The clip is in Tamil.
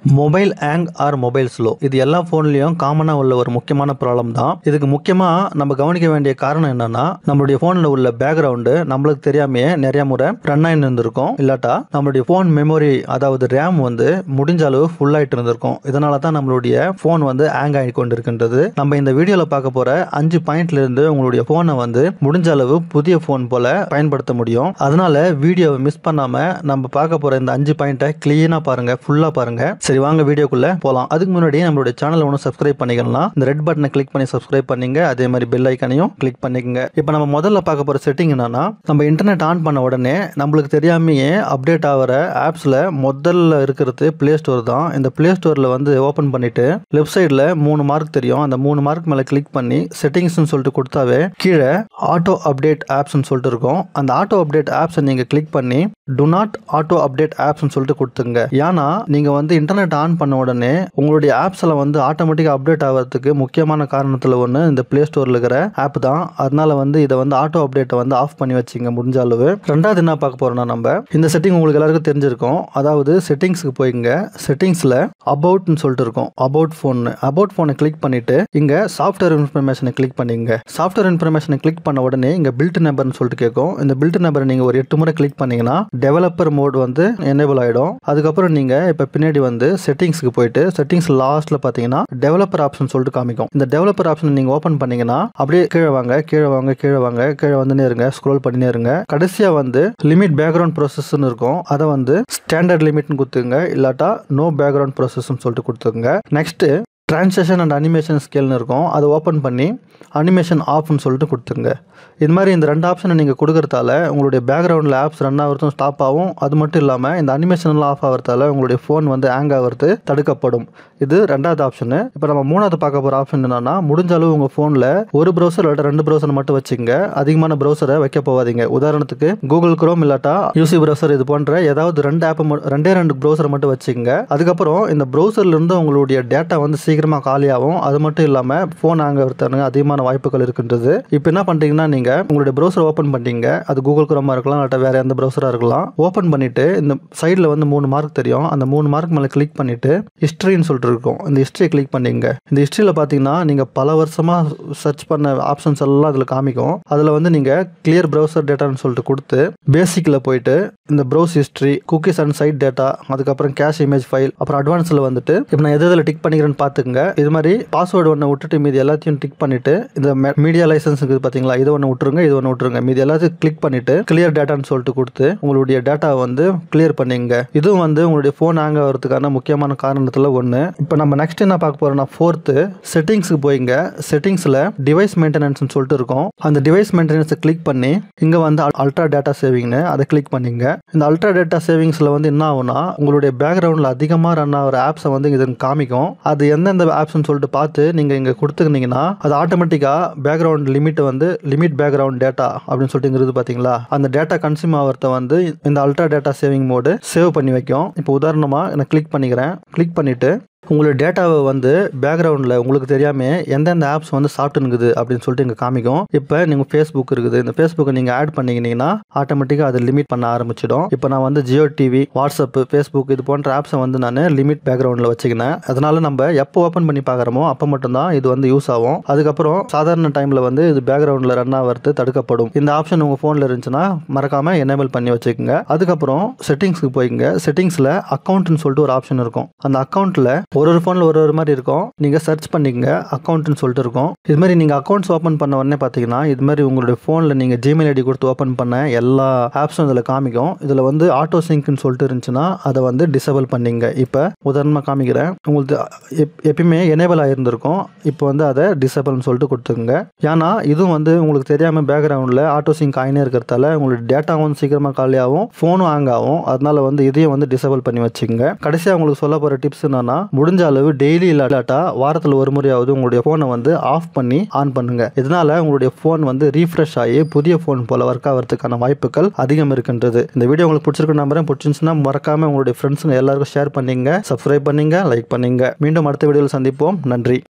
mobile hang or mobile slow இது எல்லா ஃபோன்லேயும் காமனாக உள்ள ஒரு முக்கியமான ப்ராப்ளம் தான் இதுக்கு முக்கியமாக நம்ம கவனிக்க வேண்டிய காரணம் என்னன்னா நம்மளுடைய ஃபோனில் உள்ள பேக்ரவுண்டு நம்மளுக்கு தெரியாமையே நிறைய முறை ரன் ஆகி இருந்திருக்கும் இல்லாட்டா நம்மளுடைய ஃபோன் மெமரி அதாவது ரேம் வந்து முடிஞ்ச அளவு ஃபுல் ஆகிட்டு இருந்திருக்கும் இதனால தான் நம்மளுடைய ஃபோன் வந்து ஹேங் ஆகி கொண்டிருக்கின்றது நம்ம இந்த வீடியோவில் பார்க்க போகிற அஞ்சு பாயிண்ட்ல இருந்து உங்களுடைய ஃபோனை வந்து முடிஞ்ச அளவு புதிய ஃபோன் போல பயன்படுத்த முடியும் அதனால வீடியோவை மிஸ் பண்ணாம நம்ம பார்க்க போற இந்த அஞ்சு பாயிண்ட்டை கிளீனா பாருங்க ஃபுல்லா பாருங்க சரி வாங்க வீடியோக்குள்ள போலாம் அதுக்கு முன்னாடி நம்மளுடைய சேனலை ஒன்று சப்ஸ்கிரைப் பண்ணிக்கலாம் இந்த ரெட் பட்டனை கிளிக் பண்ணி சப்ஸ்கிரைப் பண்ணீங்க அதே மாதிரி பெல் ஐக்கனையும் கிளிக் பண்ணிக்கங்க இப்போ நம்ம முதல்ல பார்க்க போற செட்டிங் என்னன்னா நம்ம இன்டர்நெட் ஆன் பண்ண உடனே நம்மளுக்கு தெரியாமையே அப்டேட் ஆகிற ஆப்ஸ்ல முதல்ல இருக்கிறது பிளே ஸ்டோர் தான் இந்த பிளே ஸ்டோர்ல வந்து ஓபன் பண்ணிட்டு லெஃப்ட் சைடில் மூணு மார்க் தெரியும் அந்த மூணு மார்க் மேலே கிளிக் பண்ணி செட்டிங்ஸ்னு சொல்லிட்டு கொடுத்தாவே கீழே ஆட்டோ அப்டேட் ஆப்ஸ்னு சொல்லிட்டு இருக்கும் அந்த ஆட்டோ அப்டேட் ஆப்ஸை நீங்கள் கிளிக் பண்ணி டு நாட் ஆட்டோ அப்டேட் ஆப்ஸ்னு சொல்லிட்டு கொடுத்துங்க ஏன்னா நீங்கள் வந்து இன்டர்நெட் ஆன் பண்ண உடனே உங்களுடைய ஆப்ஸ் எல்லாம் வந்து ஆட்டோமேட்டிக்காக அப்டேட் ஆகிறதுக்கு முக்கியமான காரணத்தில் ஒன்று இந்த பிளே ஸ்டோரில் இருக்கிற ஆப் தான் அதனால வந்து இதை வந்து ஆட்டோ அப்டேட்டை வந்து ஆஃப் பண்ணி வச்சுங்க முடிஞ்ச அளவு ரெண்டாவது என்ன பார்க்க போறோம்னா நம்ம இந்த செட்டிங் உங்களுக்கு எல்லாருக்கும் தெரிஞ்சிருக்கும் அதாவது செட்டிங்ஸ்க்கு போய்ங்க செட்டிங்ஸில் அபவுட்னு சொல்லிட்டு இருக்கும் அபவுட் ஃபோன் அபவுட் ஃபோனை கிளிக் பண்ணிட்டு இங்க சாஃப்ட்வேர் இன்ஃபர்மேஷனை கிளிக் பண்ணிங்க சாஃப்ட்வேர் இன்ஃபர்மேஷனை கிளிக் பண்ண உடனே இங்க பில்ட் நம்பர்னு சொல்லிட்டு கேட்கும் இந்த பில்ட் நம்பரை நீங்க ஒரு எட்டு முறை கிளிக் பண்ணீங்கன்னா டெவலப்பர் மோட் வந்து எனேபிள் ஆயிடும் அதுக்கப்புறம் நீங்க இப்ப பின்னாடி வந்து செட்டிங்ஸ்க்கு போயிட்டு செட்டிங்ஸ் லாஸ்ட்ல பாத்தீங்கன்னா டெவலப்பர் ஆப்ஷன் சொல்லிட்டு காமிக்கும் இந்த டெவலப்பர் ஆப்ஷன் நீங்க ஓபன் பண்ணீங்கன்னா அப்படியே கீழே வாங்க கீழே வாங்க கீழே வாங்க கீழே வந்துனே இருங்க ஸ்க்ரோல் பண்ணினே இருங்க கடைசியா வந்து லிமிட் பேக்ரவுண்ட் ப்ரோசஸ்ன்னு இருக்கும் அதை வந்து ஸ்டாண்டர்ட் லிமிட்னு கொடுத்துங்க இல்லாட்டா நோ பேக்ரவுண்ட் ப்ரோசஸ்ன்னு சொல்லிட்டு கொடுத்துங்க நெக்ஸ்ட் ட்ரான்சேஷன் அண்ட் அனிமேஷன் ஸ்கேல்னு இருக்கும் அதை ஓப்பன் பண்ணி அனிமேஷன் ஆஃப்னு சொல்லிட்டு கொடுத்துங்க இது மாதிரி இந்த ரெண்டு ஆப்ஷனை நீங்கள் கொடுக்கறதால உங்களுடைய பேக்ரவுண்டில் ஆப்ஸ் ரன் ஆகிறதும் ஸ்டாப் ஆகும் அது மட்டும் இல்லாமல் இந்த அனிமேஷன்லாம் ஆஃப் ஆகிறதால உங்களுடைய ஃபோன் வந்து ஹேங் ஆகிறது தடுக்கப்படும் இது ரெண்டாவது ஆப்ஷனு இப்போ நம்ம மூணாவது பார்க்க போகிற ஆப்ஷன் என்னன்னா முடிஞ்ச அளவு உங்கள் ஃபோனில் ஒரு ப்ரௌசர் இல்லாட்ட ரெண்டு ப்ரௌசர் மட்டும் வச்சுங்க அதிகமான ப்ரௌசரை வைக்க போகாதீங்க உதாரணத்துக்கு கூகுள் குரோம் இல்லாட்டா யூசி ப்ரௌசர் இது போன்ற ஏதாவது ரெண்டு ஆப் ரெண்டே ரெண்டு ப்ரௌசரை மட்டும் வச்சுங்க அதுக்கப்புறம் இந்த ப்ரௌசர்ல இருந்து உங்களுடைய டேட்டா வந்து சீக்கிரமாக காலியாகும் அது மட்டும் இல்லாமல் ஃபோன் ஹேங் ஆகிறதுக்கு அதிகமான வாய்ப்புகள் இருக்கின்றது இப்போ என்ன பண்ணுறீங்கன்னா நீங்கள் உங்களுடைய ப்ரௌசர் ஓப்பன் பண்ணிட்டீங்க அது கூகுள் குரோமா இருக்கலாம் இல்லாட்டா வேற எந்த ப்ரௌசராக இருக்கலாம் ஓப்பன் பண்ணிட்டு இந்த சைடில் வந்து மூணு மார்க் தெரியும் அந்த மூணு மார்க் மேலே கிளிக் பண்ணிட்டு ஹிஸ்ட்ரின்னு சொல்லிட்டு இருக்கும் இந்த ஹிஸ்ட்ரியை கிளிக் பண்ணிங்க இந்த ஹிஸ்ட்ரியில் பார்த்தீங்கன்னா நீங்கள் பல வருஷமாக சர்ச் பண்ண ஆப்ஷன்ஸ் எல்லாம் அதில் காமிக்கும் அதில் வந்து நீங்கள் கிளியர் ப்ரௌசர் டேட்டான்னு சொல்லிட்டு கொடுத்து பேசிக்கில் போயிட்டு இந்த browse history cookies and site data அதுக்கப்புறம் கேஷ் இமேஜ் ஃபைல் அப்புறம் அட்வான்ஸில் வந்துட்டு இப்போ நான் எது எதில் டிக் பண்ணிக்கிறேன்னு பார்த்துக்குங்க இது மாதிரி பாஸ்வேர்டு ஒன்று விட்டுட்டு மீதி எல்லாத்தையும் டிக் பண்ணிட்டு இந்த மீடியா லைசன்ஸ் இருக்குது பார்த்தீங்களா இது ஒன்று விட்டுருங்க இது ஒன்று விட்டுருங்க மீதி எல்லாத்தையும் கிளிக் பண்ணிட்டு கிளியர் டேட்டான்னு சொல்லிட்டு கொடுத்து உங்களுடைய டேட்டாவை வந்து கிளியர் பண்ணிங்க இதுவும் வந்து உங்களுடைய ஃபோன் ஹேங் ஆகிறதுக்கான முக்கியமான காரணத்தில் ஒன்று இப்போ நம்ம நெக்ஸ்ட் என்ன பார்க்க போறோம்னா ஃபோர்த்து செட்டிங்ஸ்க்கு போயிங்க செட்டிங்ஸில் டிவைஸ் மெயின்டெனன்ஸ்னு சொல்லிட்டு இருக்கும் அந்த டிவைஸ் மெயின்டெனன்ஸை கிளிக் பண்ணி இங்கே வந்து அல்ட்ரா டேட்டா சேவிங்னு அதை கிளிக் பண்ணிங்க இந்த அல்ட்ரா டேட்டா சேவிங்ஸில் வந்து என்ன ஆகும்னா உங்களுடைய பேக்ரவுண்டில் அதிகமாக ரன் ஆகிற ஆப்ஸை வந்து இது காமிக்கும் அது எந்தெந்த ஆப்ஸ்னு சொல்லிட்டு பார்த்து நீங்கள் இங்கே கொடுத்துருந்தீங்கன்னா அது ஆட்டோமேட்டிக்காக பேக்ரவுண்ட் லிமிட் வந்து லிமிட் பேக்ரவுண்ட் டேட்டா அப்படின்னு சொல்லிட்டு இங்கிறது பார்த்தீங்களா அந்த டேட்டா கன்சியூம் ஆகிறத வந்து இந்த ultra data saving mode save பண்ணி வைக்கும் இப்போ உதாரணமாக நான் கிளிக் பண்ணிக்கிறேன் கிளிக் பண்ணிவிட்டு உங்களோட டேட்டாவை வந்து பேக்ரவுண்டில் உங்களுக்கு தெரியாமல் எந்தெந்த ஆப்ஸ் வந்து சாப்பிட்டுனுக்குது அப்படின்னு சொல்லிட்டு இங்கே காமிக்கும் இப்போ நீங்கள் ஃபேஸ்புக் இருக்குது இந்த ஃபேஸ்புக்கை நீங்கள் ஆட் பண்ணிக்கினீங்கன்னா ஆட்டோமேட்டிக்காக அதை லிமிட் பண்ண ஆரம்பிச்சிடும் இப்போ நான் வந்து ஜியோ டிவி வாட்ஸ்அப் ஃபேஸ்புக் இது போன்ற ஆப்ஸை வந்து நான் லிமிட் பேக்ரவுண்டில் வச்சுக்கினேன் அதனால நம்ம எப்போ ஓப்பன் பண்ணி பார்க்குறோமோ அப்போ மட்டும்தான் இது வந்து யூஸ் ஆகும் அதுக்கப்புறம் சாதாரண டைமில் வந்து இது பேக்ரவுண்டில் ரன் ஆகிறது தடுக்கப்படும் இந்த ஆப்ஷன் உங்கள் ஃபோனில் இருந்துச்சுன்னா மறக்காமல் எனேபிள் பண்ணி வச்சுக்கோங்க அதுக்கப்புறம் செட்டிங்ஸ்க்கு போய்ங்க செட்டிங்ஸில் அக்கௌண்ட்னு சொல்லிட்டு ஒரு ஆப்ஷன் இருக்கும் அந்த அக்கௌண்ட்டில் ஒரு ஒரு ஃபோனில் ஒரு ஒரு மாதிரி இருக்கும் நீங்கள் சர்ச் பண்ணிக்கங்க அக்கௌண்ட்னு சொல்லிட்டு இருக்கும் இது மாதிரி நீங்கள் அக்கௌண்ட்ஸ் ஓப்பன் பண்ண உடனே பார்த்தீங்கன்னா இது மாதிரி உங்களுடைய ஃபோனில் நீங்கள் ஜிமெயில் ஐடி கொடுத்து ஓப்பன் பண்ண எல்லா ஆப்ஸும் இதில் காமிக்கும் இதில் வந்து ஆட்டோ சிங்க்னு சொல்லிட்டு இருந்துச்சுன்னா அதை வந்து டிசபிள் பண்ணிங்க இப்போ உதாரணமாக காமிக்கிறேன் உங்களுக்கு எப் எப்பயுமே எனேபிள் ஆகிருந்திருக்கும் இப்போ வந்து அதை டிசபிள்னு சொல்லிட்டு கொடுத்துருங்க ஏன்னா இதுவும் வந்து உங்களுக்கு தெரியாமல் பேக்ரவுண்டில் ஆட்டோ சிங்க் ஆகினே இருக்கிறதால உங்களுக்கு டேட்டாவும் சீக்கிரமாக காலியாகும் ஃபோனும் ஹேங் ஆகும் அதனால வந்து இதையும் வந்து டிசபிள் பண்ணி வச்சுங்க கடைசியாக உங்களுக்கு சொல்ல போகிற டிப்ஸ் என்னன்னா முடிஞ்ச அளவு டெய்லி இல்லாட்டா வாரத்தில் ஒரு முறையாவது உங்களுடைய ஃபோனை வந்து ஆஃப் பண்ணி ஆன் பண்ணுங்க இதனால உங்களுடைய ஃபோன் வந்து ரீஃப்ரெஷ் ஆகி புதிய ஃபோன் போல ஒர்க் ஆகிறதுக்கான வாய்ப்புகள் அதிகம் இருக்கின்றது இந்த வீடியோ உங்களுக்கு பிடிச்சிருக்க நம்புறேன் பிடிச்சிருந்துச்சுன்னா மறக்காம உங்களுடைய ஃப்ரெண்ட்ஸுங்க எல்லாருக்கும் ஷேர் பண்ணீங்க சப்ஸ்கிரைப் பண்ணீங்க லைக் பண்ணீங்க மீண்டும் அடுத்த வீடியோவில் சந்திப்போம் நன்றி